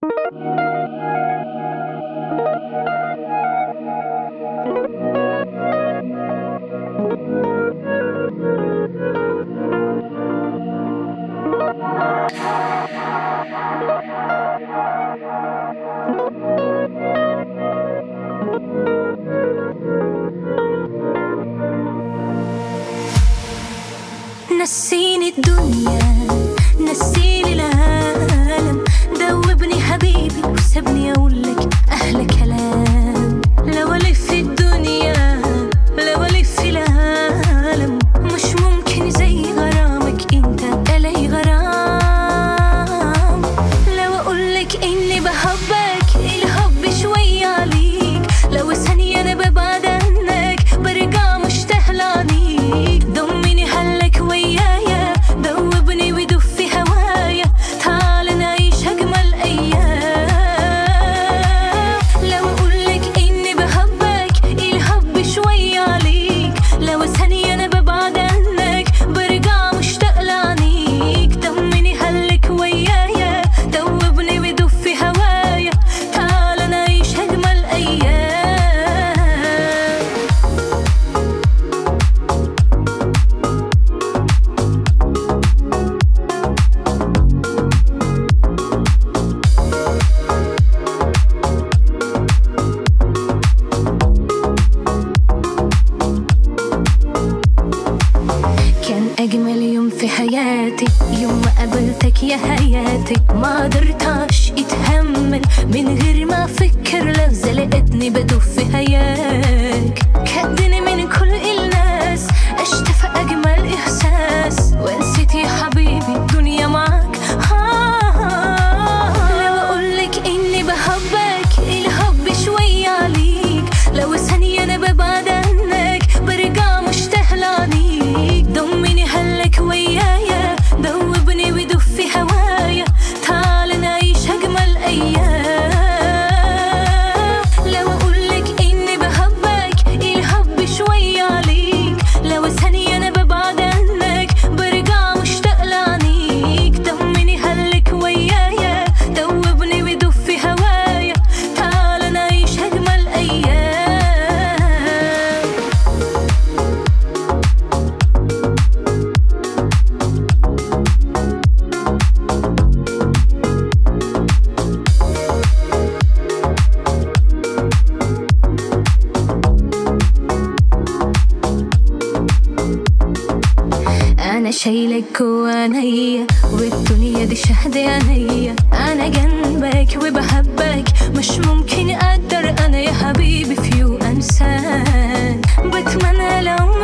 نسيني الدنيا نسيني العالم دوبني حبيبي وسابني اقولك احلى كلام لو الف الدنيا لو الف العالم مش ممكن زي غرامك انت الي غرام لو اقولك اني بحبك الحب شوية عليك لو ثانية انا ببعد عنك برجع مشتاق لعنيك ضمني حلك ويايا دوبني ودف في هوايا تعال نعيش اجمل ايام لو اقولك اني بحبك الحب شوية عليك لو ثانية انا ببعد عنك برجع مشتاق لعنيك ضمني حلك ويايا دوبني ودف في هوايا تعال نعيش اجمل ايام كان أجمل يوم في حياتي يوم ما قابلتك يا حياتي ما قدرتش اتحمل من غير ما افكر لحظة لقيتني بدوب في هياك خدني من كل الناس اشتفى اجمل احساس ونسيت يا حبيبي الدنيا معاك آه لو اقولك اني بحبك الحب شوية عليك لو ثانية انا ببعد عنك برجع مشتاق لعنيك ضمني حلك ويايا دوبني ودف في هوايا تعال نعيش اجمل ايام لو اقولك اني بحبك الحب شوية عليك لو ثانية انا ببعد عنك برجع مشتاق لعنيك ضمني حلك ويايا دوبني ودف في هوايا تعال نعيش اجمل ايام انا شايلك جوانيا والدنيا دي شهد عينيا انا جنبك وبحبك مش ممكن اقدر انا يا حبيبي في يوم انساك بتمنى لو